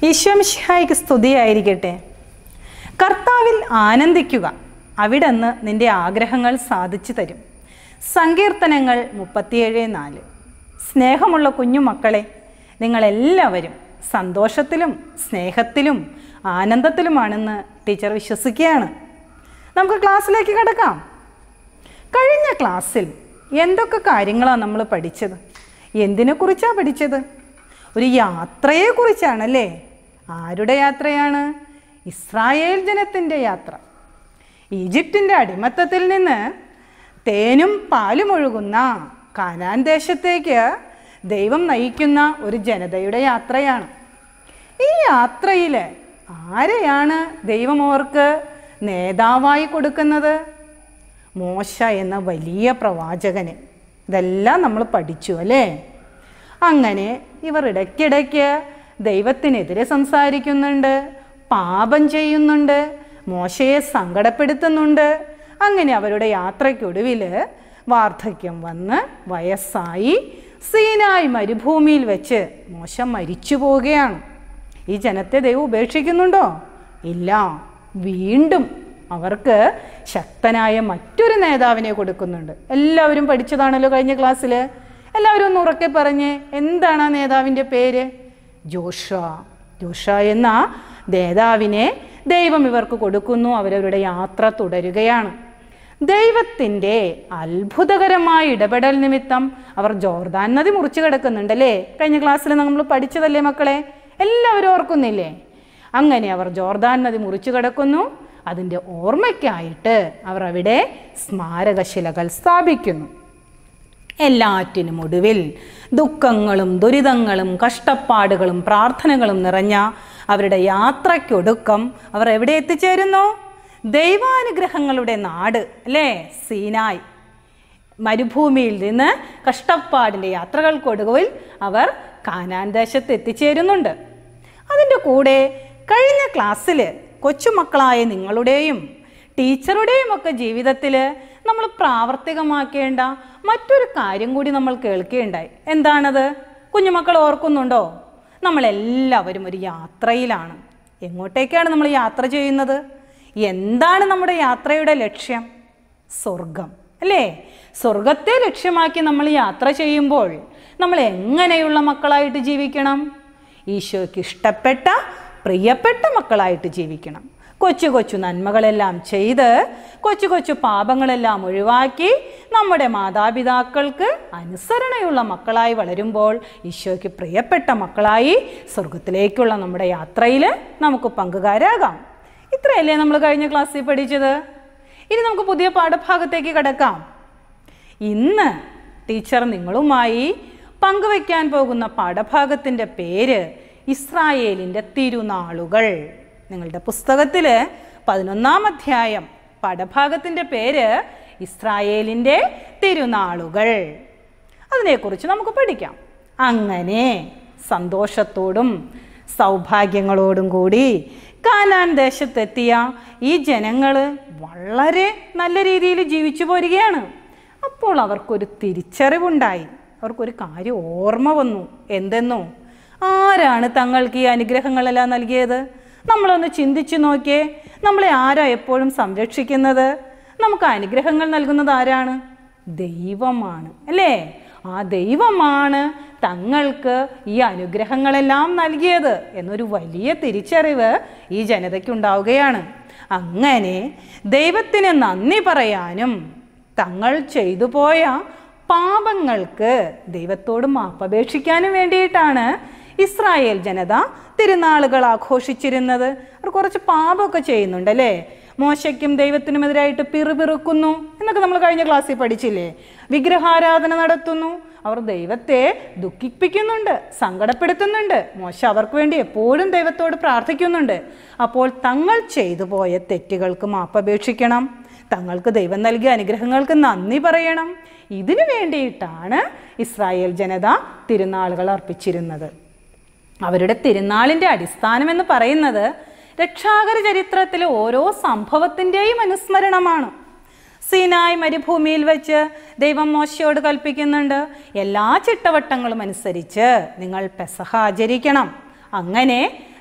ഈശ്വംഷിഹായിക്ക് സ്തുതിയായിരിക്കട്ടെ കർത്താവിൽ ആനന്ദിക്കുക അവിടുന്ന് നിന്റെ ആഗ്രഹങ്ങൾ സാധിച്ചു തരും സങ്കീർത്തനങ്ങൾ മുപ്പത്തിയേഴ് നാല് സ്നേഹമുള്ള കുഞ്ഞുമക്കളെ നിങ്ങളെല്ലാവരും സന്തോഷത്തിലും സ്നേഹത്തിലും ആനന്ദത്തിലുമാണെന്ന് ടീച്ചർ വിശ്വസിക്കുകയാണ് നമുക്ക് ക്ലാസ്സിലേക്ക് കിടക്കാം കഴിഞ്ഞ ക്ലാസ്സിൽ എന്തൊക്കെ കാര്യങ്ങളാണ് നമ്മൾ പഠിച്ചത് എന്തിനെക്കുറിച്ചാണ് പഠിച്ചത് ഒരു യാത്രയെക്കുറിച്ചാണല്ലേ ആരുടെ യാത്രയാണ് ഇസ്രായേൽ ജനത്തിൻ്റെ യാത്ര ഈജിപ്തിൻ്റെ അടിമത്തത്തിൽ നിന്ന് തേനും പാലും ഒഴുകുന്ന കാനാൻ ദേശത്തേക്ക് ദൈവം നയിക്കുന്ന ഒരു ജനതയുടെ യാത്രയാണ് ഈ യാത്രയിൽ ആരെയാണ് ദൈവം അവർക്ക് നേതാവായി കൊടുക്കുന്നത് മോശ എന്ന വലിയ പ്രവാചകന് ഇതെല്ലാം നമ്മൾ പഠിച്ചു അല്ലേ അങ്ങനെ ഇവർ ഇടയ്ക്കിടയ്ക്ക് ദൈവത്തിനെതിരെ സംസാരിക്കുന്നുണ്ട് പാപം ചെയ്യുന്നുണ്ട് മോശയെ സങ്കടപ്പെടുത്തുന്നുണ്ട് അങ്ങനെ അവരുടെ യാത്രയ്ക്കൊടുവിൽ വാർദ്ധക്യം വന്ന് വയസ്സായി സീനായി മരുഭൂമിയിൽ വെച്ച് മോശ മരിച്ചു പോവുകയാണ് ഈ ജനത്തെ ദൈവം ഉപേക്ഷിക്കുന്നുണ്ടോ ഇല്ല വീണ്ടും അവർക്ക് ശക്തനായ മറ്റൊരു നേതാവിനെ കൊടുക്കുന്നുണ്ട് എല്ലാവരും പഠിച്ചതാണല്ലോ കഴിഞ്ഞ ക്ലാസ്സിൽ എല്ലാവരും ഒന്ന് ഉറക്കെ പറഞ്ഞ് എന്താണ് ആ നേതാവിൻ്റെ പേര് ജോഷ ജോഷ എന്ന നേതാവിനെ ദൈവം ഇവർക്ക് കൊടുക്കുന്നു അവരവരുടെ യാത്ര തുടരുകയാണ് ദൈവത്തിൻ്റെ അത്ഭുതകരമായ ഇടപെടൽ നിമിത്തം അവർ ജോർദാൻ നദി മുറിച്ചു കിടക്കുന്നുണ്ടല്ലേ കഴിഞ്ഞ ക്ലാസ്സിൽ നമ്മൾ പഠിച്ചതല്ലേ മക്കളെ എല്ലാവരും ഓർക്കുന്നില്ലേ അങ്ങനെ അവർ ജോർദാൻ നദി മുറിച്ചു കിടക്കുന്നു അതിൻ്റെ ഓർമ്മയ്ക്കായിട്ട് അവർ അവിടെ സ്മാരകശിലകൾ സ്ഥാപിക്കുന്നു എല്ലാറ്റിനും ഒടുവിൽ ദുഃഖങ്ങളും ദുരിതങ്ങളും കഷ്ടപ്പാടുകളും പ്രാർത്ഥനകളും നിറഞ്ഞ അവരുടെ യാത്രയ്ക്കൊടുക്കം അവർ എവിടെ എത്തിച്ചേരുന്നു ദൈവാനുഗ്രഹങ്ങളുടെ നാട് അല്ലേ സീനായ് മരുഭൂമിയിൽ നിന്ന് കഷ്ടപ്പാടിൻ്റെ യാത്രകൾക്കൊടുവിൽ അവർ കാനാൻ ദേശത്ത് എത്തിച്ചേരുന്നുണ്ട് അതിൻ്റെ കൂടെ കഴിഞ്ഞ ക്ലാസ്സിൽ കൊച്ചുമക്കളായ നിങ്ങളുടെയും ടീച്ചറുടെയും ഒക്കെ ജീവിതത്തിൽ നമ്മൾ പ്രാവർത്തികമാക്കേണ്ട മറ്റൊരു കാര്യം കൂടി നമ്മൾ കേൾക്കുകയുണ്ടായി എന്താണത് കുഞ്ഞുമക്കൾ ഓർക്കുന്നുണ്ടോ നമ്മളെല്ലാവരും ഒരു യാത്രയിലാണ് എങ്ങോട്ടേക്കാണ് നമ്മൾ യാത്ര ചെയ്യുന്നത് എന്താണ് നമ്മുടെ യാത്രയുടെ ലക്ഷ്യം സ്വർഗം അല്ലേ സ്വർഗത്തെ ലക്ഷ്യമാക്കി നമ്മൾ യാത്ര ചെയ്യുമ്പോൾ നമ്മൾ എങ്ങനെയുള്ള മക്കളായിട്ട് ജീവിക്കണം ഈശോയ്ക്ക് ഇഷ്ടപ്പെട്ട പ്രിയപ്പെട്ട മക്കളായിട്ട് ജീവിക്കണം കൊച്ചു കൊച്ചു നന്മകളെല്ലാം ചെയ്ത് കൊച്ചു കൊച്ചു പാപങ്ങളെല്ലാം ഒഴിവാക്കി നമ്മുടെ മാതാപിതാക്കൾക്ക് അനുസരണയുള്ള മക്കളായി വളരുമ്പോൾ ഈശോയ്ക്ക് പ്രിയപ്പെട്ട മക്കളായി സ്വർഗത്തിലേക്കുള്ള നമ്മുടെ യാത്രയിൽ നമുക്ക് പങ്കുകാരാകാം ഇത്രയല്ലേ നമ്മൾ കഴിഞ്ഞ ക്ലാസ്സിൽ പഠിച്ചത് ഇനി നമുക്ക് പുതിയ പാഠഭാഗത്തേക്ക് കിടക്കാം ഇന്ന് ടീച്ചർ നിങ്ങളുമായി പങ്കുവയ്ക്കാൻ പോകുന്ന പാഠഭാഗത്തിൻ്റെ പേര് ഇസ്രായേലിൻ്റെ തിരുനാളുകൾ നിങ്ങളുടെ പുസ്തകത്തിൽ പതിനൊന്നാം അധ്യായം പാഠഭാഗത്തിൻ്റെ പേര് ഇസ്രായേലിൻ്റെ തിരുനാളുകൾ അതിനെക്കുറിച്ച് നമുക്ക് പഠിക്കാം അങ്ങനെ സന്തോഷത്തോടും സൗഭാഗ്യങ്ങളോടും കൂടി കാനാൻ ദേശത്തെത്തിയ ഈ ജനങ്ങൾ വളരെ നല്ല രീതിയിൽ ജീവിച്ചു പോരുകയാണ് അപ്പോൾ അവർക്കൊരു തിരിച്ചറിവുണ്ടായി അവർക്കൊരു കാര്യം ഓർമ്മ വന്നു എന്തെന്നോ ആരാണ് തങ്ങൾക്ക് ഈ അനുഗ്രഹങ്ങളെല്ലാം നൽകിയത് നമ്മളൊന്ന് ചിന്തിച്ചു നോക്കിയേ നമ്മളെ ആരാ എപ്പോഴും സംരക്ഷിക്കുന്നത് നമുക്ക് അനുഗ്രഹങ്ങൾ നൽകുന്നത് ആരാണ് ദൈവമാണ് അല്ലേ ആ ദൈവമാണ് തങ്ങൾക്ക് ഈ അനുഗ്രഹങ്ങളെല്ലാം നൽകിയത് എന്നൊരു വലിയ തിരിച്ചറിവ് ഈ ജനതയ്ക്കുണ്ടാവുകയാണ് അങ്ങനെ ദൈവത്തിന് നന്ദി പറയാനും തങ്ങൾ ചെയ്തു പോയ പാപങ്ങൾക്ക് ദൈവത്തോട് മാപ്പപേക്ഷിക്കാനും വേണ്ടിയിട്ടാണ് ഇസ്രായേൽ ജനത തിരുനാളുകൾ ആഘോഷിച്ചിരുന്നത് അവർ കുറച്ച് പാപമൊക്കെ ചെയ്യുന്നുണ്ട് അല്ലേ മോശയ്ക്കും ദൈവത്തിനുമെതിരായിട്ട് പിറുപിറുക്കുന്നു എന്നൊക്കെ നമ്മൾ കഴിഞ്ഞ ക്ലാസ്സിൽ പഠിച്ചില്ലേ വിഗ്രഹാരാധന നടത്തുന്നു അവർ ദൈവത്തെ ദുഃഖിപ്പിക്കുന്നുണ്ട് സങ്കടപ്പെടുത്തുന്നുണ്ട് മോശ അവർക്ക് വേണ്ടി എപ്പോഴും ദൈവത്തോട് പ്രാർത്ഥിക്കുന്നുണ്ട് അപ്പോൾ തങ്ങൾ ചെയ്തു പോയ തെറ്റുകൾക്ക് മാപ്പപേക്ഷിക്കണം തങ്ങൾക്ക് ദൈവം നൽകിയ അനുഗ്രഹങ്ങൾക്ക് നന്ദി പറയണം ഇതിനു വേണ്ടിയിട്ടാണ് ഇസ്രായേൽ ജനത തിരുനാളുകൾ അർപ്പിച്ചിരുന്നത് അവരുടെ തിരുനാളിൻ്റെ അടിസ്ഥാനം എന്ന് പറയുന്നത് രക്ഷാകര ചരിത്രത്തിലെ ഓരോ സംഭവത്തിൻ്റെയും അനുസ്മരണമാണ് സീനായ് മരുഭൂമിയിൽ വെച്ച് ദൈവം മോശയോട് കൽപ്പിക്കുന്നുണ്ട് എല്ലാ ചിട്ടവട്ടങ്ങളും അനുസരിച്ച് നിങ്ങൾ പെസഹ ആചരിക്കണം അങ്ങനെ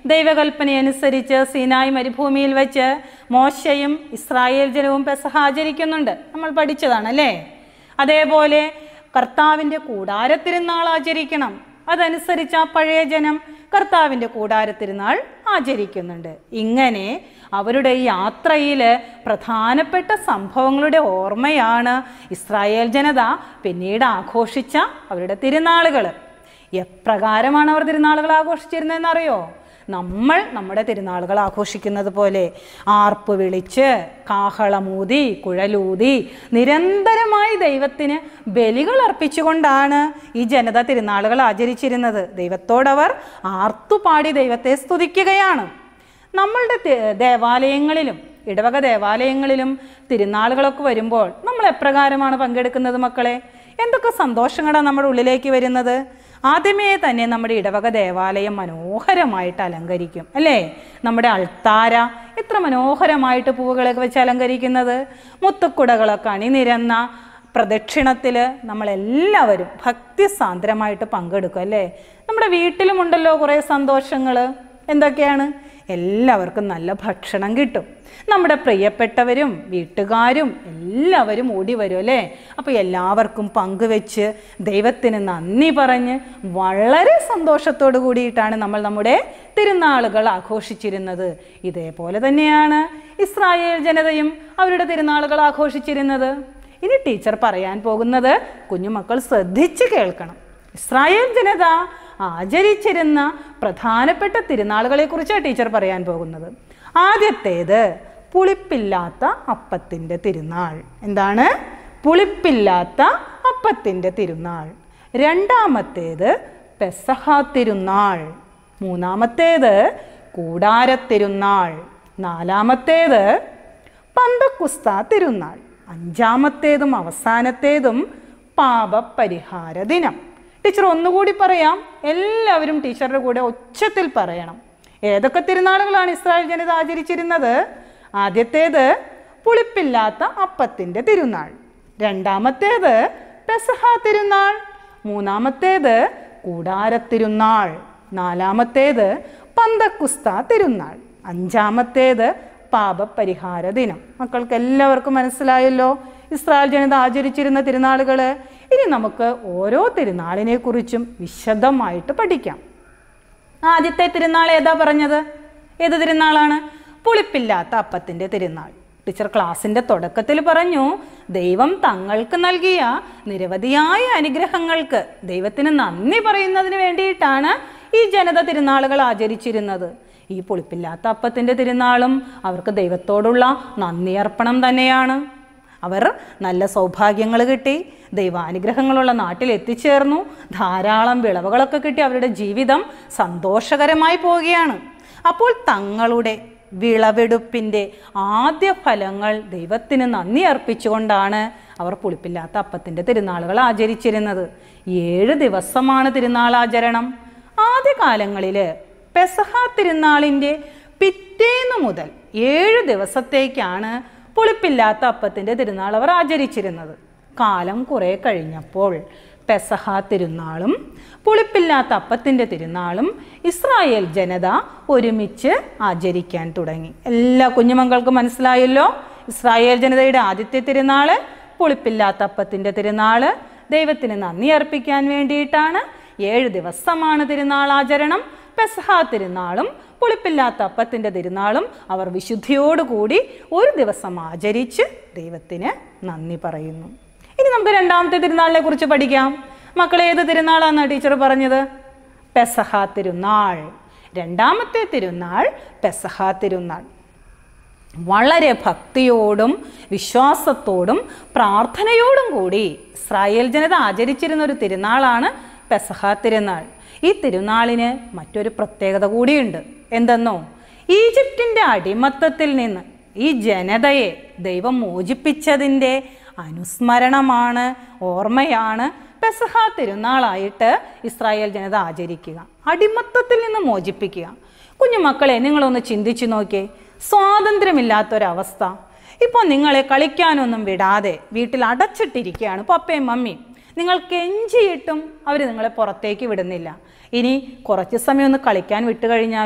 ദൈവകൽപ്പനയനുസരിച്ച് സീനായ് മരുഭൂമിയിൽ വെച്ച് മോശയും ഇസ്രായേൽ ജനവും പെസഹ ആചരിക്കുന്നുണ്ട് നമ്മൾ പഠിച്ചതാണ് അല്ലേ അതേപോലെ കർത്താവിൻ്റെ കൂടാരത്തിരുന്നാൾ ആചരിക്കണം അതനുസരിച്ച് ആ പഴയ ജനം കർത്താവിൻ്റെ കൂടാരത്തിരുന്നാൾ ആചരിക്കുന്നുണ്ട് ഇങ്ങനെ അവരുടെ ഈ യാത്രയിൽ പ്രധാനപ്പെട്ട സംഭവങ്ങളുടെ ഓർമ്മയാണ് ഇസ്രായേൽ ജനത പിന്നീട് ആഘോഷിച്ച അവരുടെ തിരുനാളുകൾ എപ്രകാരമാണ് അവർ തിരുനാളുകൾ ആഘോഷിച്ചിരുന്നതെന്ന് അറിയോ നമ്മൾ നമ്മുടെ തിരുനാളുകൾ ആഘോഷിക്കുന്നത് പോലെ ആർപ്പ് വിളിച്ച് കാഹളമൂതി കുഴലൂതി നിരന്തരമായി ദൈവത്തിന് ബലികൾ അർപ്പിച്ചുകൊണ്ടാണ് ഈ ജനത തിരുനാളുകൾ ആചരിച്ചിരുന്നത് ദൈവത്തോടവർ ആർത്തുപാടി ദൈവത്തെ സ്തുതിക്കുകയാണ് നമ്മളുടെ തെ- ദേവാലയങ്ങളിലും ഇടവക ദേവാലയങ്ങളിലും തിരുനാളുകളൊക്കെ വരുമ്പോൾ നമ്മൾ എപ്രകാരമാണ് പങ്കെടുക്കുന്നത് മക്കളെ എന്തൊക്കെ സന്തോഷങ്ങളാണ് നമ്മുടെ ഉള്ളിലേക്ക് വരുന്നത് ആദ്യമേ തന്നെ നമ്മുടെ ഇടവക ദേവാലയം മനോഹരമായിട്ട് അലങ്കരിക്കും അല്ലേ നമ്മുടെ അൾത്താര എത്ര മനോഹരമായിട്ട് പൂവുകളൊക്കെ വെച്ച് അലങ്കരിക്കുന്നത് മുത്തുക്കുടകളൊക്കെ അണിനിരന്ന പ്രദക്ഷിണത്തിൽ നമ്മളെല്ലാവരും ഭക്തിസാന്ദ്രമായിട്ട് പങ്കെടുക്കും അല്ലേ നമ്മുടെ വീട്ടിലുമുണ്ടല്ലോ കുറേ സന്തോഷങ്ങൾ എന്തൊക്കെയാണ് എല്ലാവർക്കും നല്ല ഭക്ഷണം കിട്ടും നമ്മുടെ പ്രിയപ്പെട്ടവരും വീട്ടുകാരും എല്ലാവരും ഓടി വരും അല്ലേ അപ്പോൾ എല്ലാവർക്കും പങ്കുവെച്ച് ദൈവത്തിന് നന്ദി പറഞ്ഞ് വളരെ സന്തോഷത്തോടു കൂടിയിട്ടാണ് നമ്മൾ നമ്മുടെ തിരുനാളുകൾ ആഘോഷിച്ചിരുന്നത് ഇതേപോലെ തന്നെയാണ് ഇസ്രായേൽ ജനതയും അവരുടെ തിരുനാളുകൾ ആഘോഷിച്ചിരുന്നത് ഇനി ടീച്ചർ പറയാൻ പോകുന്നത് കുഞ്ഞുമക്കൾ ശ്രദ്ധിച്ച് കേൾക്കണം ഇസ്രായേൽ ജനത ആചരിച്ചിരുന്ന പ്രധാനപ്പെട്ട തിരുനാളുകളെക്കുറിച്ചാണ് ടീച്ചർ പറയാൻ പോകുന്നത് ആദ്യത്തേത് പുളിപ്പില്ലാത്ത അപ്പത്തിൻ്റെ തിരുനാൾ എന്താണ് പുളിപ്പില്ലാത്ത അപ്പത്തിൻ്റെ തിരുനാൾ രണ്ടാമത്തേത് പെസഹ തിരുനാൾ മൂന്നാമത്തേത് കൂടാരത്തിരുന്നാൾ നാലാമത്തേത് പന്തക്കുസ്ത തിരുനാൾ അഞ്ചാമത്തേതും അവസാനത്തേതും പാപപരിഹാര ദിനം ടീച്ചർ ഒന്നുകൂടി പറയാം എല്ലാവരും ടീച്ചറുടെ കൂടെ ഒച്ചത്തിൽ പറയണം ഏതൊക്കെ തിരുനാളുകളാണ് ഇസ്രായേൽ ജനത ആചരിച്ചിരുന്നത് ആദ്യത്തേത് പുളിപ്പില്ലാത്ത അപ്പത്തിൻ്റെ തിരുനാൾ രണ്ടാമത്തേത് പെസഹ തിരുനാൾ മൂന്നാമത്തേത് കൂടാരത്തിരുന്നാൾ നാലാമത്തേത് പന്തക്കുസ്ത തിരുനാൾ അഞ്ചാമത്തേത് പാപപരിഹാര ദിനം മക്കൾക്ക് എല്ലാവർക്കും മനസ്സിലായല്ലോ ഇസ്രായേൽ ജനത ആചരിച്ചിരുന്ന തിരുനാളുകൾ ഇനി നമുക്ക് ഓരോ തിരുനാളിനെ കുറിച്ചും വിശദമായിട്ട് പഠിക്കാം ആദ്യത്തെ തിരുനാൾ ഏതാ പറഞ്ഞത് ഏത് തിരുനാളാണ് പുളിപ്പില്ലാത്ത അപ്പത്തിൻ്റെ തിരുനാൾ ടീച്ചർ ക്ലാസ്സിൻ്റെ തുടക്കത്തിൽ പറഞ്ഞു ദൈവം തങ്ങൾക്ക് നൽകിയ നിരവധിയായ അനുഗ്രഹങ്ങൾക്ക് ദൈവത്തിന് നന്ദി പറയുന്നതിന് വേണ്ടിയിട്ടാണ് ഈ ജനത തിരുനാളുകൾ ആചരിച്ചിരുന്നത് ഈ പുളിപ്പില്ലാത്ത അപ്പത്തിൻ്റെ തിരുനാളും അവർക്ക് ദൈവത്തോടുള്ള നന്ദി അർപ്പണം തന്നെയാണ് അവർ നല്ല സൗഭാഗ്യങ്ങൾ കിട്ടി ദൈവാനുഗ്രഹങ്ങളുള്ള നാട്ടിൽ എത്തിച്ചേർന്നു ധാരാളം വിളവുകളൊക്കെ കിട്ടി അവരുടെ ജീവിതം സന്തോഷകരമായി പോവുകയാണ് അപ്പോൾ തങ്ങളുടെ വിളവെടുപ്പിൻ്റെ ആദ്യ ഫലങ്ങൾ ദൈവത്തിന് നന്ദി അർപ്പിച്ചുകൊണ്ടാണ് അവർ പുളിപ്പില്ലാത്ത അപ്പത്തിൻ്റെ തിരുനാളുകൾ ആചരിച്ചിരുന്നത് ഏഴ് ദിവസമാണ് തിരുനാളാചരണം ആദ്യകാലങ്ങളിൽ പെസഹ തിരുനാളിൻ്റെ പിറ്റേന്ന് മുതൽ ഏഴ് ദിവസത്തേക്കാണ് പുളിപ്പില്ലാത്ത അപ്പത്തിൻ്റെ തിരുനാൾ അവർ ആചരിച്ചിരുന്നത് കാലം കുറേ കഴിഞ്ഞപ്പോൾ പെസഹ തിരുനാളും പുളിപ്പില്ലാത്ത അപ്പത്തിൻ്റെ തിരുനാളും ഇസ്രായേൽ ജനത ഒരുമിച്ച് ആചരിക്കാൻ തുടങ്ങി എല്ലാ കുഞ്ഞുമക്കൾക്കും മനസ്സിലായല്ലോ ഇസ്രായേൽ ജനതയുടെ ആദ്യത്തെ തിരുനാള് പുളിപ്പില്ലാത്ത അപ്പത്തിൻ്റെ തിരുനാള് ദൈവത്തിന് നന്ദി അർപ്പിക്കാൻ വേണ്ടിയിട്ടാണ് ഏഴ് ദിവസമാണ് തിരുനാൾ ആചരണം പെസഹ തിരുനാളും പുളിപ്പില്ലാത്ത അപ്പത്തിൻ്റെ തിരുനാളും അവർ വിശുദ്ധിയോടുകൂടി ഒരു ദിവസം ആചരിച്ച് ദൈവത്തിന് നന്ദി പറയുന്നു ഇനി നമുക്ക് രണ്ടാമത്തെ തിരുനാളിനെ കുറിച്ച് പഠിക്കാം മക്കൾ ഏത് തിരുനാളാണ് ടീച്ചർ പറഞ്ഞത് പെസഹ തിരുനാൾ രണ്ടാമത്തെ തിരുനാൾ പെസഹ തിരുനാൾ വളരെ ഭക്തിയോടും വിശ്വാസത്തോടും പ്രാർത്ഥനയോടും കൂടി ഇസ്രായേൽ ജനത ആചരിച്ചിരുന്ന ഒരു തിരുനാളാണ് പെസഹ തിരുനാൾ ഈ തിരുനാളിന് മറ്റൊരു പ്രത്യേകത കൂടിയുണ്ട് എന്തെന്നോ ഈജിപ്തിൻ്റെ അടിമത്തത്തിൽ നിന്ന് ഈ ജനതയെ ദൈവം മോചിപ്പിച്ചതിൻ്റെ അനുസ്മരണമാണ് ഓർമ്മയാണ് പെസഹ തിരുനാളായിട്ട് ഇസ്രായേൽ ജനത ആചരിക്കുക അടിമത്തത്തിൽ നിന്ന് മോചിപ്പിക്കുക കുഞ്ഞുമക്കളെ നിങ്ങളൊന്ന് ചിന്തിച്ചു നോക്കിയേ സ്വാതന്ത്ര്യമില്ലാത്തൊരവസ്ഥ ഇപ്പോൾ നിങ്ങളെ കളിക്കാനൊന്നും വിടാതെ വീട്ടിൽ അടച്ചിട്ടിരിക്കുകയാണ് പപ്പയും മമ്മിയും നിങ്ങൾ കെഞ്ചിയിട്ടും അവർ നിങ്ങളെ പുറത്തേക്ക് വിടുന്നില്ല ഇനി കുറച്ച് സമയം ഒന്ന് കളിക്കാൻ വിട്ടു കഴിഞ്ഞാലോ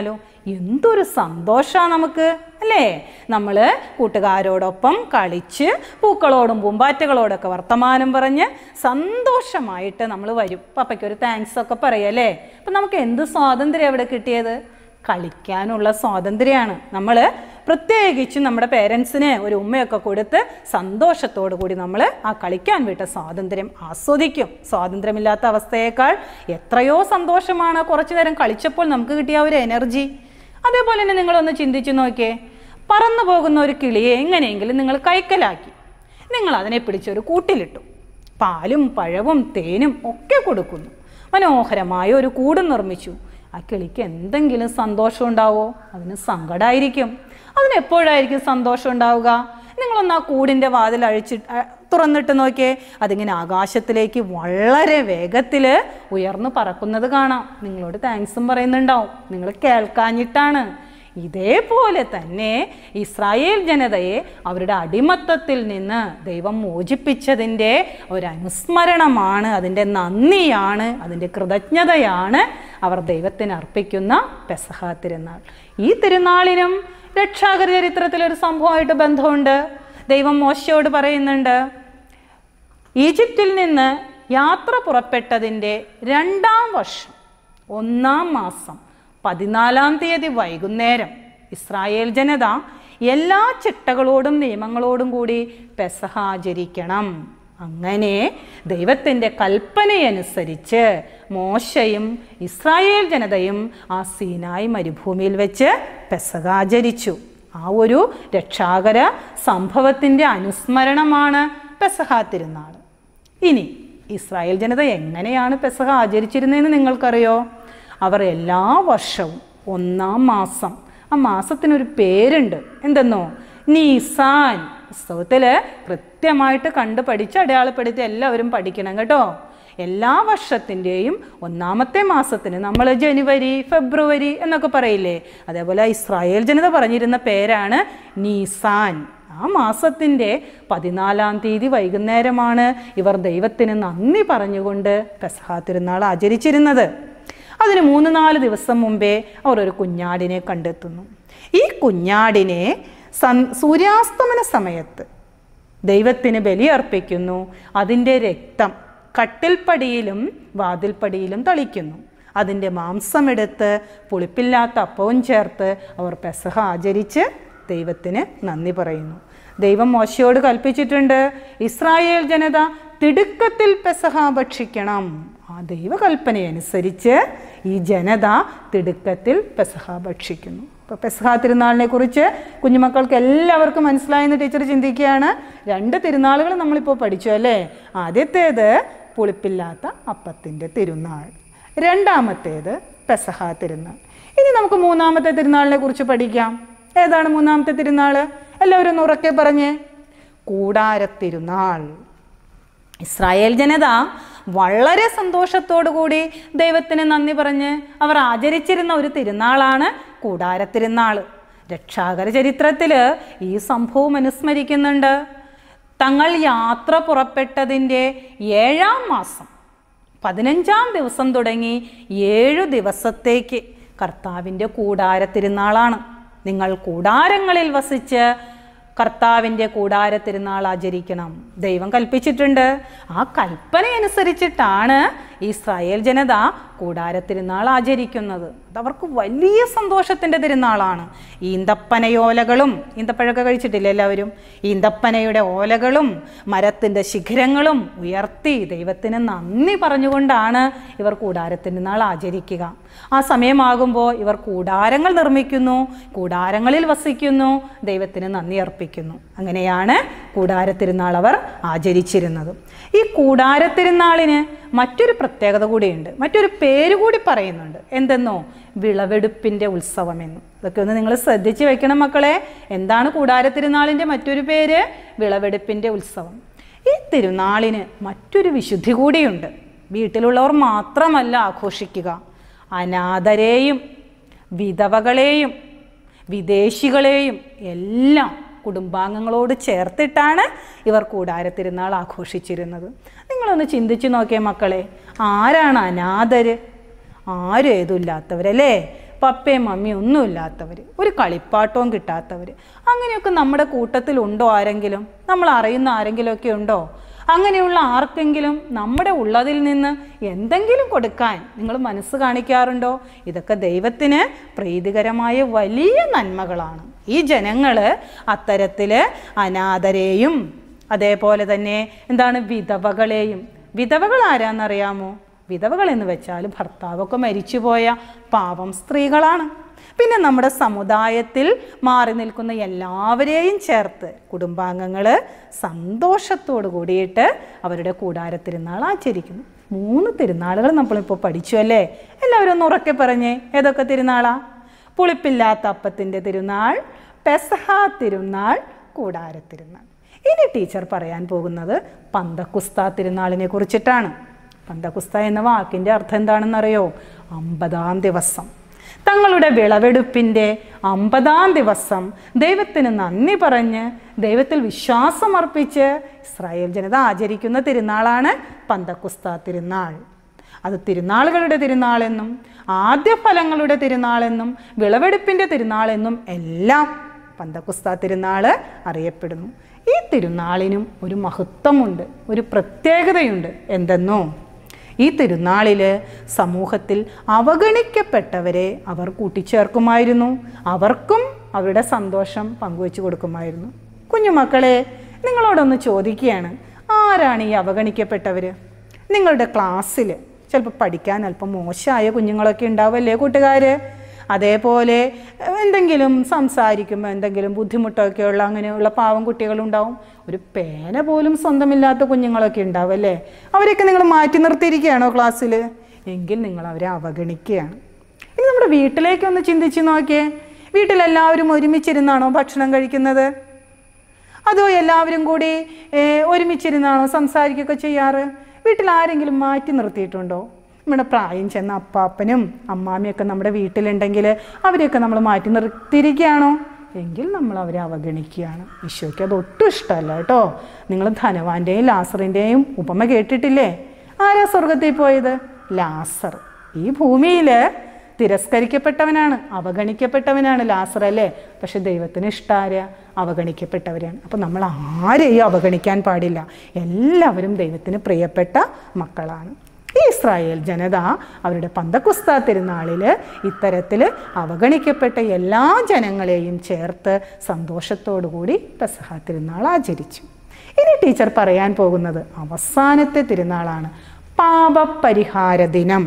എന്തൊരു സന്തോഷമാണ് നമുക്ക് അല്ലേ നമ്മൾ കൂട്ടുകാരോടൊപ്പം കളിച്ച് പൂക്കളോടും പൂമ്പാറ്റകളോടൊക്കെ വർത്തമാനം പറഞ്ഞ് സന്തോഷമായിട്ട് നമ്മൾ വരും പപ്പയ്ക്ക് ഒരു താങ്ക്സ് ഒക്കെ പറയല്ലേ അപ്പം നമുക്ക് എന്ത് സ്വാതന്ത്ര്യം എവിടെ കിട്ടിയത് കളിക്കാനുള്ള സ്വാതന്ത്ര്യമാണ് നമ്മൾ പ്രത്യേകിച്ച് നമ്മുടെ പേരൻസിന് ഒരു ഉമ്മയൊക്കെ കൊടുത്ത് സന്തോഷത്തോടു കൂടി നമ്മൾ ആ കളിക്കാൻ വിട്ട സ്വാതന്ത്ര്യം ആസ്വദിക്കും സ്വാതന്ത്ര്യമില്ലാത്ത അവസ്ഥയേക്കാൾ എത്രയോ സന്തോഷമാണ് കുറച്ചു നേരം കളിച്ചപ്പോൾ നമുക്ക് കിട്ടിയ ആ ഒരു എനർജി അതേപോലെ തന്നെ നിങ്ങളൊന്ന് ചിന്തിച്ചു നോക്കിയേ പറന്നു പോകുന്ന ഒരു കിളിയെ എങ്ങനെയെങ്കിലും നിങ്ങൾ കൈക്കലാക്കി നിങ്ങൾ അതിനെ പിടിച്ചൊരു കൂട്ടിലിട്ടു പാലും പഴവും തേനും ഒക്കെ കൊടുക്കുന്നു മനോഹരമായ ഒരു കൂട് നിർമ്മിച്ചു ആ കിളിക്ക് എന്തെങ്കിലും സന്തോഷം ഉണ്ടാവോ അതിന് സങ്കടമായിരിക്കും അതിന് എപ്പോഴായിരിക്കും സന്തോഷം ഉണ്ടാവുക നിങ്ങളൊന്ന് ആ കൂടിൻ്റെ വാതിൽ അഴിച്ച് അ- തുറന്നിട്ട് നോക്കിയേ അതിങ്ങനെ ആകാശത്തിലേക്ക് വളരെ വേഗത്തിൽ ഉയർന്നു പറക്കുന്നത് കാണാം നിങ്ങളോട് താങ്ക്സും പറയുന്നുണ്ടാവും നിങ്ങൾ കേൾക്കാഞ്ഞിട്ടാണ് ഇതേപോലെ തന്നെ ഇസ്രായേൽ ജനതയെ അവരുടെ അടിമത്തത്തിൽ നിന്ന് ദൈവം മോചിപ്പിച്ചതിൻ്റെ ഒരനുസ്മരണമാണ് അതിൻ്റെ നന്ദിയാണ് അതിൻ്റെ കൃതജ്ഞതയാണ് അവർ ദൈവത്തിന് അർപ്പിക്കുന്ന പെസഹ തിരുനാൾ ഈ തിരുനാളിനും രക്ഷാകര ചരിത്രത്തിൽ ഒരു സംഭവമായിട്ട് ബന്ധമുണ്ട് ദൈവം മോശയോട് പറയുന്നുണ്ട് ഈജിപ്തിൽ നിന്ന് യാത്ര പുറപ്പെട്ടതിൻ്റെ രണ്ടാം വർഷം ഒന്നാം മാസം പതിനാലാം തീയതി വൈകുന്നേരം ഇസ്രായേൽ ജനത എല്ലാ ചിട്ടകളോടും നിയമങ്ങളോടും കൂടി പെസഹ ആചരിക്കണം അങ്ങനെ ദൈവത്തിൻ്റെ കൽപ്പനയനുസരിച്ച് മോശയും ഇസ്രായേൽ ജനതയും ആ സീനായി മരുഭൂമിയിൽ വെച്ച് പെസഹ ആചരിച്ചു ആ ഒരു രക്ഷാകര സംഭവത്തിൻ്റെ അനുസ്മരണമാണ് പെസഹ തിരുനാൾ ഇനി ഇസ്രായേൽ ജനത എങ്ങനെയാണ് പെസഹ ആചരിച്ചിരുന്നതെന്ന് നിങ്ങൾക്കറിയോ അവർ എല്ലാ വർഷവും ഒന്നാം മാസം ആ മാസത്തിനൊരു പേരുണ്ട് എന്തെന്നോ നീസാൻ പുസ്തകത്തിൽ കൃത്യമായിട്ട് കണ്ട് പഠിച്ച് അടയാളപ്പെടുത്തി എല്ലാവരും പഠിക്കണം കേട്ടോ എല്ലാ വർഷത്തിൻ്റെയും ഒന്നാമത്തെ മാസത്തിന് നമ്മൾ ജനുവരി ഫെബ്രുവരി എന്നൊക്കെ പറയില്ലേ അതേപോലെ ഇസ്രായേൽ ജനത പറഞ്ഞിരുന്ന പേരാണ് നീസാൻ ആ മാസത്തിൻ്റെ പതിനാലാം തീയതി വൈകുന്നേരമാണ് ഇവർ ദൈവത്തിന് നന്ദി പറഞ്ഞുകൊണ്ട് പെസഹ തിരുനാൾ ആചരിച്ചിരുന്നത് അതിന് മൂന്ന് നാല് ദിവസം മുമ്പേ അവർ ഒരു കുഞ്ഞാടിനെ കണ്ടെത്തുന്നു ഈ കുഞ്ഞാടിനെ സൻ സൂര്യാസ്തമന സമയത്ത് ദൈവത്തിന് ബലിയർപ്പിക്കുന്നു അതിൻ്റെ രക്തം കട്ടിൽപ്പടിയിലും വാതിൽപ്പടിയിലും തളിക്കുന്നു അതിൻ്റെ മാംസമെടുത്ത് പുളിപ്പില്ലാത്ത അപ്പവും ചേർത്ത് അവർ പെസഹ ആചരിച്ച് ദൈവത്തിന് നന്ദി പറയുന്നു ദൈവം മോശയോട് കൽപ്പിച്ചിട്ടുണ്ട് ഇസ്രായേൽ ജനത തിടുക്കത്തിൽ പെസഹ ഭക്ഷിക്കണം ആ ദൈവകൽപ്പനയനുസരിച്ച് ഈ ജനത തിടുക്കത്തിൽ പെസഹ ഭക്ഷിക്കുന്നു ഇപ്പോൾ പെസഹ തിരുനാളിനെ കുറിച്ച് കുഞ്ഞുമക്കൾക്ക് എല്ലാവർക്കും മനസ്സിലായെന്ന് ടീച്ചർ ചിന്തിക്കുകയാണ് രണ്ട് തിരുനാളുകൾ നമ്മളിപ്പോൾ പഠിച്ചു അല്ലേ ആദ്യത്തേത് പുളിപ്പില്ലാത്ത അപ്പത്തിൻ്റെ തിരുനാൾ രണ്ടാമത്തേത് പെസഹ തിരുനാൾ ഇനി നമുക്ക് മൂന്നാമത്തെ തിരുനാളിനെ കുറിച്ച് പഠിക്കാം ഏതാണ് മൂന്നാമത്തെ തിരുനാൾ എല്ലാവരും ഒന്ന് ഉറക്കെ പറഞ്ഞേ കൂടാരത്തിരുനാൾ ഇസ്രായേൽ ജനത വളരെ സന്തോഷത്തോടു കൂടി ദൈവത്തിന് നന്ദി പറഞ്ഞ് അവർ ആചരിച്ചിരുന്ന ഒരു തിരുനാളാണ് കൂടാരത്തിരുനാൾ രക്ഷാകര ചരിത്രത്തിൽ ഈ സംഭവം അനുസ്മരിക്കുന്നുണ്ട് തങ്ങൾ യാത്ര പുറപ്പെട്ടതിൻ്റെ ഏഴാം മാസം പതിനഞ്ചാം ദിവസം തുടങ്ങി ഏഴു ദിവസത്തേക്ക് കർത്താവിൻ്റെ കൂടാര തിരുനാളാണ് നിങ്ങൾ കൂടാരങ്ങളിൽ വസിച്ച് കർത്താവിൻ്റെ കൂടാര തിരുനാൾ ആചരിക്കണം ദൈവം കൽപ്പിച്ചിട്ടുണ്ട് ആ കൽപ്പനയനുസരിച്ചിട്ടാണ് ഇസ്രായേൽ ജനത കൂടാര തിരുനാൾ ആചരിക്കുന്നത് അതവർക്ക് വലിയ സന്തോഷത്തിൻ്റെ തിരുനാളാണ് ഈന്തപ്പനയോലകളും ഈന്തപ്പഴമൊക്കെ കഴിച്ചിട്ടില്ലേ എല്ലാവരും ഈന്തപ്പനയുടെ ഓലകളും മരത്തിൻ്റെ ശിഖരങ്ങളും ഉയർത്തി ദൈവത്തിന് നന്ദി പറഞ്ഞുകൊണ്ടാണ് ഇവർ കൂടാര തിരുനാൾ ആചരിക്കുക ആ സമയമാകുമ്പോൾ ഇവർ കൂടാരങ്ങൾ നിർമ്മിക്കുന്നു കൂടാരങ്ങളിൽ വസിക്കുന്നു ദൈവത്തിന് നന്ദി അർപ്പിക്കുന്നു അങ്ങനെയാണ് കൂടാര തിരുനാൾ അവർ ആചരിച്ചിരുന്നത് ഈ കൂടാര തിരുനാളിന് മറ്റൊരു പ്രത്യേകത കൂടിയുണ്ട് മറ്റൊരു പേര് കൂടി പറയുന്നുണ്ട് എന്തെന്നോ വിളവെടുപ്പിൻ്റെ ഉത്സവമെന്നും ഇതൊക്കെ ഒന്ന് നിങ്ങൾ ശ്രദ്ധിച്ച് വെക്കണം മക്കളെ എന്താണ് കൂടാര തിരുനാളിൻ്റെ മറ്റൊരു പേര് വിളവെടുപ്പിൻ്റെ ഉത്സവം ഈ തിരുനാളിന് മറ്റൊരു വിശുദ്ധി കൂടിയുണ്ട് വീട്ടിലുള്ളവർ മാത്രമല്ല ആഘോഷിക്കുക അനാഥരെയും വിധവകളെയും വിദേശികളെയും എല്ലാം കുടുംബാംഗങ്ങളോട് ചേർത്തിട്ടാണ് ഇവർ കൂടാര തിരുനാൾ ആഘോഷിച്ചിരുന്നത് നിങ്ങളൊന്ന് ചിന്തിച്ചു നോക്കിയേ മക്കളെ ആരാണ് അനാഥര് ആരും ഏതുമില്ലാത്തവരല്ലേ പപ്പയും മമ്മിയും ഒന്നും ഇല്ലാത്തവർ ഒരു കളിപ്പാട്ടവും കിട്ടാത്തവർ അങ്ങനെയൊക്കെ നമ്മുടെ കൂട്ടത്തിലുണ്ടോ ആരെങ്കിലും നമ്മൾ അറിയുന്ന ആരെങ്കിലുമൊക്കെ ഉണ്ടോ അങ്ങനെയുള്ള ആർക്കെങ്കിലും നമ്മുടെ ഉള്ളതിൽ നിന്ന് എന്തെങ്കിലും കൊടുക്കാൻ നിങ്ങൾ മനസ്സ് കാണിക്കാറുണ്ടോ ഇതൊക്കെ ദൈവത്തിന് പ്രീതികരമായ വലിയ നന്മകളാണ് ഈ ജനങ്ങൾ അത്തരത്തിൽ അനാഥരെയും അതേപോലെ തന്നെ എന്താണ് വിധവകളെയും വിധവകൾ ആരാന്നറിയാമോ വിധവകൾ എന്ന് വെച്ചാൽ ഭർത്താവൊക്കെ മരിച്ചുപോയ പാവം സ്ത്രീകളാണ് പിന്നെ നമ്മുടെ സമുദായത്തിൽ മാറി നിൽക്കുന്ന എല്ലാവരെയും ചേർത്ത് കുടുംബാംഗങ്ങൾ സന്തോഷത്തോട് കൂടിയിട്ട് അവരുടെ കൂടാര തിരുനാൾ ആചരിക്കുന്നു മൂന്ന് തിരുനാളുകൾ നമ്മളിപ്പോൾ പഠിച്ചു അല്ലേ എല്ലാവരും ഒന്ന് ഉറക്കെ പറഞ്ഞേ ഏതൊക്കെ തിരുനാളാ പുളിപ്പില്ലാത്ത അപ്പത്തിൻ്റെ തിരുനാൾ പെസഹ തിരുനാൾ കൂടാര തിരുനാൾ ഇനി ടീച്ചർ പറയാൻ പോകുന്നത് പന്തക്കുസ്ത തിരുനാളിനെ കുറിച്ചിട്ടാണ് പന്തക്കുസ്ത എന്ന വാക്കിൻ്റെ അർത്ഥം എന്താണെന്നറിയോ അമ്പതാം ദിവസം തങ്ങളുടെ വിളവെടുപ്പിൻ്റെ അമ്പതാം ദിവസം ദൈവത്തിന് നന്ദി പറഞ്ഞ് ദൈവത്തിൽ വിശ്വാസമർപ്പിച്ച് ഇസ്രായേൽ ജനത ആചരിക്കുന്ന തിരുനാളാണ് പന്തക്കുസ്ത തിരുനാൾ അത് തിരുനാളുകളുടെ തിരുനാളെന്നും ആദ്യ ഫലങ്ങളുടെ തിരുനാളെന്നും വിളവെടുപ്പിൻ്റെ തിരുനാളെന്നും എല്ലാം പന്തക്കുസ്ത തിരുനാൾ അറിയപ്പെടുന്നു ഈ തിരുനാളിനും ഒരു മഹത്വമുണ്ട് ഒരു പ്രത്യേകതയുണ്ട് എന്തെന്നോ ഈ തിരുനാളിൽ സമൂഹത്തിൽ അവഗണിക്കപ്പെട്ടവരെ അവർ കൂട്ടിച്ചേർക്കുമായിരുന്നു അവർക്കും അവരുടെ സന്തോഷം പങ്കുവെച്ചു കൊടുക്കുമായിരുന്നു കുഞ്ഞുമക്കളെ നിങ്ങളോടൊന്ന് ചോദിക്കുകയാണ് ആരാണ് ഈ അവഗണിക്കപ്പെട്ടവർ നിങ്ങളുടെ ക്ലാസ്സിൽ ചിലപ്പോൾ പഠിക്കാൻ അല്പം മോശമായ കുഞ്ഞുങ്ങളൊക്കെ ഉണ്ടാവല്ലേ കൂട്ടുകാർ അതേപോലെ എന്തെങ്കിലും സംസാരിക്കുമ്പോൾ എന്തെങ്കിലും ബുദ്ധിമുട്ടൊക്കെയുള്ള അങ്ങനെയുള്ള പാവം കുട്ടികളുണ്ടാവും ഒരു പേന പോലും സ്വന്തമില്ലാത്ത കുഞ്ഞുങ്ങളൊക്കെ ഉണ്ടാവും അല്ലേ അവരെയൊക്കെ നിങ്ങൾ മാറ്റി നിർത്തിയിരിക്കുകയാണോ ക്ലാസ്സിൽ എങ്കിൽ നിങ്ങൾ അവരെ അവഗണിക്കുകയാണ് ഇനി നമ്മുടെ വീട്ടിലേക്കൊന്ന് ചിന്തിച്ച് നോക്കിയേ വീട്ടിലെല്ലാവരും ഒരുമിച്ചിരുന്നാണോ ഭക്ഷണം കഴിക്കുന്നത് അതോ എല്ലാവരും കൂടി ഏ, ഒരുമിച്ചിരുന്നാണോ സംസാരിക്കുകയൊക്കെ ചെയ്യാറ് വീട്ടിൽ ആരെങ്കിലും മാറ്റി നിർത്തിയിട്ടുണ്ടോ നമ്മുടെ പ്രായം ചെന്ന അപ്പാപ്പനും അമ്മാമ്മയൊക്കെ നമ്മുടെ വീട്ടിലുണ്ടെങ്കിൽ അവരെയൊക്കെ നമ്മൾ മാറ്റി നിർത്തിയിരിക്കുകയാണോ എങ്കിൽ നമ്മൾ അവരെ അവഗണിക്കുകയാണ് ഈശോയ്ക്ക് അത് ഒട്ടും ഇഷ്ടമല്ല കേട്ടോ നിങ്ങൾ ധനവാന്റെയും ലാസറിൻ്റെയും ഉപമ കേട്ടിട്ടില്ലേ ആരാ സ്വർഗത്തിൽ പോയത് ലാസർ ഈ ഭൂമിയിൽ തിരസ്കരിക്കപ്പെട്ടവനാണ് അവഗണിക്കപ്പെട്ടവനാണ് ലാസർ അല്ലേ പക്ഷെ ദൈവത്തിന് ഇഷ്ടാര അവഗണിക്കപ്പെട്ടവരാണ് അപ്പം നമ്മൾ ആരെയും അവഗണിക്കാൻ പാടില്ല എല്ലാവരും ദൈവത്തിന് പ്രിയപ്പെട്ട മക്കളാണ് ഈ ഇസ്രായേൽ ജനത അവരുടെ പന്തക്കുസ്ത തിരുനാളിൽ ഇത്തരത്തിൽ അവഗണിക്കപ്പെട്ട എല്ലാ ജനങ്ങളെയും ചേർത്ത് സന്തോഷത്തോടു കൂടി പെസഹ തിരുനാൾ ആചരിച്ചു ഇനി ടീച്ചർ പറയാൻ പോകുന്നത് അവസാനത്തെ തിരുനാളാണ് പാപപരിഹാര ദിനം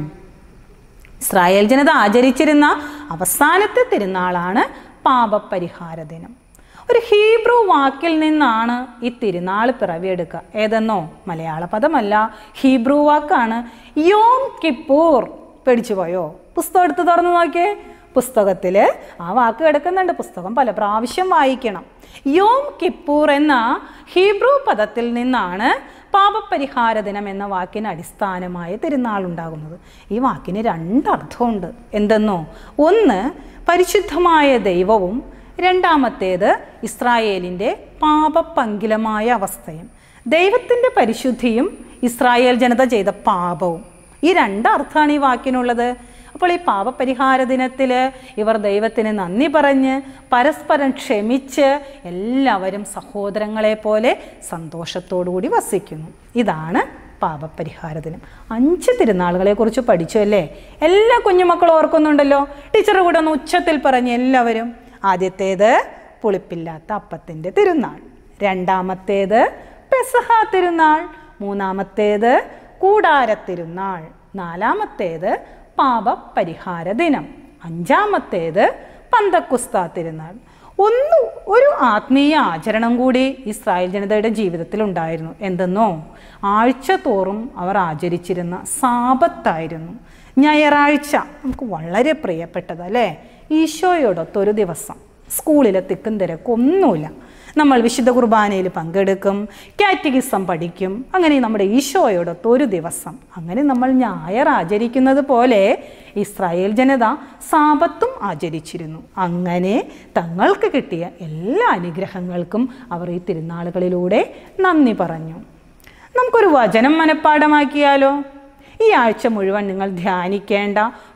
ഇസ്രായേൽ ജനത ആചരിച്ചിരുന്ന അവസാനത്തെ തിരുനാളാണ് പാപപരിഹാര ദിനം ഒരു ഹീബ്രു വാക്കിൽ നിന്നാണ് ഈ തിരുനാൾ പിറവിയെടുക്കുക ഏതെന്നോ മലയാള പദമല്ല ഹീബ്രു വാക്കാണ് യോം കിപ്പൂർ പേടിച്ചു പോയോ പുസ്തകം എടുത്ത് തുറന്നു നോക്കിയേ പുസ്തകത്തിൽ ആ വാക്ക് കിടക്കുന്നുണ്ട് പുസ്തകം പല പ്രാവശ്യം വായിക്കണം യോം കിപ്പൂർ എന്ന ഹീബ്രു പദത്തിൽ നിന്നാണ് പാപപരിഹാര ദിനം എന്ന വാക്കിന് അടിസ്ഥാനമായ തിരുനാൾ ഉണ്ടാകുന്നത് ഈ വാക്കിന് രണ്ടർത്ഥമുണ്ട് എന്തെന്നോ ഒന്ന് പരിശുദ്ധമായ ദൈവവും രണ്ടാമത്തേത് ഇസ്രായേലിൻ്റെ പാപപങ്കിലമായ അവസ്ഥയും ദൈവത്തിൻ്റെ പരിശുദ്ധിയും ഇസ്രായേൽ ജനത ചെയ്ത പാപവും ഈ രണ്ടർത്ഥമാണ് ഈ വാക്കിനുള്ളത് അപ്പോൾ ഈ പാപപരിഹാര ദിനത്തിൽ ഇവർ ദൈവത്തിന് നന്ദി പറഞ്ഞ് പരസ്പരം ക്ഷമിച്ച് എല്ലാവരും സഹോദരങ്ങളെ പോലെ സന്തോഷത്തോടുകൂടി വസിക്കുന്നു ഇതാണ് പാപപരിഹാര ദിനം അഞ്ച് തിരുനാളുകളെ കുറിച്ച് പഠിച്ചു അല്ലേ എല്ലാ കുഞ്ഞുമക്കളും ഓർക്കുന്നുണ്ടല്ലോ ടീച്ചറുടെ കൂടെ ഒന്ന് ഉച്ചത്തിൽ പറഞ്ഞ് എല്ലാവരും ആദ്യത്തേത് പുളിപ്പില്ലാത്ത അപ്പത്തിൻ്റെ തിരുനാൾ രണ്ടാമത്തേത് പെസഹ തിരുനാൾ മൂന്നാമത്തേത് കൂടാര തിരുനാൾ നാലാമത്തേത് പാപപരിഹാര ദിനം അഞ്ചാമത്തേത് പന്തക്കുസ്ത തിരുനാൾ ഒന്ന് ഒരു ആത്മീയ ആചരണം കൂടി ഇസ്രായേൽ ജനതയുടെ ജീവിതത്തിൽ ഉണ്ടായിരുന്നു എന്തെന്നോ ആഴ്ച തോറും അവർ ആചരിച്ചിരുന്ന സാപത്തായിരുന്നു ഞായറാഴ്ച നമുക്ക് വളരെ പ്രിയപ്പെട്ടത് അല്ലേ ഈശോയോടൊത്തൊരു ദിവസം സ്കൂളിലെ തിക്കും തിരക്കൊന്നുമില്ല നമ്മൾ വിശുദ്ധ കുർബാനയിൽ പങ്കെടുക്കും കാറ്റഗിസം പഠിക്കും അങ്ങനെ നമ്മുടെ ഈശോയോടൊത്ത് ഒരു ദിവസം അങ്ങനെ നമ്മൾ ഞായർ ആചരിക്കുന്നത് പോലെ ഇസ്രായേൽ ജനത സാപത്തും ആചരിച്ചിരുന്നു അങ്ങനെ തങ്ങൾക്ക് കിട്ടിയ എല്ലാ അനുഗ്രഹങ്ങൾക്കും അവർ ഈ തിരുനാളുകളിലൂടെ നന്ദി പറഞ്ഞു നമുക്കൊരു വചനം മനഃപ്പാടമാക്കിയാലോ ഈ ആഴ്ച മുഴുവൻ നിങ്ങൾ ധ്യാനിക്കേണ്ട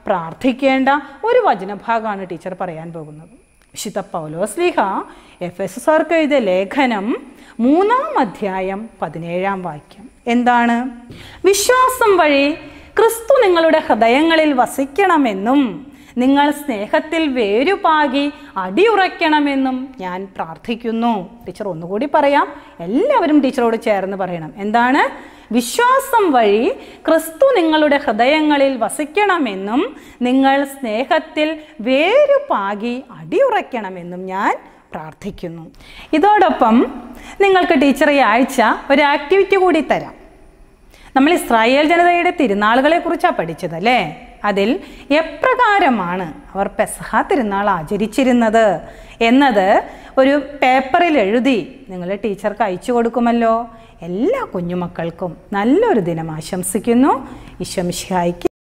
പ്രാർത്ഥിക്കേണ്ട ഒരു വചനഭാഗമാണ് ടീച്ചർ പറയാൻ പോകുന്നത് വിശുദ്ധ പൗലോസ്ലിഹ എഫ് എസ് എസ് ആർക്ക് എഴുതിയ ലേഖനം മൂന്നാം അധ്യായം പതിനേഴാം വാക്യം എന്താണ് വിശ്വാസം വഴി ക്രിസ്തു നിങ്ങളുടെ ഹൃദയങ്ങളിൽ വസിക്കണമെന്നും നിങ്ങൾ സ്നേഹത്തിൽ വേരുപാകി അടിയുറയ്ക്കണമെന്നും ഞാൻ പ്രാർത്ഥിക്കുന്നു ടീച്ചർ ഒന്നുകൂടി പറയാം എല്ലാവരും ടീച്ചറോട് ചേർന്ന് പറയണം എന്താണ് വിശ്വാസം വഴി ക്രിസ്തു നിങ്ങളുടെ ഹൃദയങ്ങളിൽ വസിക്കണമെന്നും നിങ്ങൾ സ്നേഹത്തിൽ വേരുപാകി അടിയുറയ്ക്കണമെന്നും ഞാൻ പ്രാർത്ഥിക്കുന്നു ഇതോടൊപ്പം നിങ്ങൾക്ക് ടീച്ചർ ഈ ആഴ്ച ഒരു ആക്ടിവിറ്റി കൂടി തരാം നമ്മൾ ഇസ്രായേൽ ജനതയുടെ തിരുനാളുകളെ കുറിച്ചാണ് പഠിച്ചത് അല്ലേ അതിൽ എപ്രകാരമാണ് അവർ പെസഹ തിരുനാൾ ആചരിച്ചിരുന്നത് എന്നത് ഒരു പേപ്പറിൽ എഴുതി നിങ്ങൾ ടീച്ചർക്ക് അയച്ചു കൊടുക്കുമല്ലോ എല്ലാ കുഞ്ഞുമക്കൾക്കും നല്ലൊരു ദിനം ആശംസിക്കുന്നു ഈശ്വമിഷിഹായിക്ക്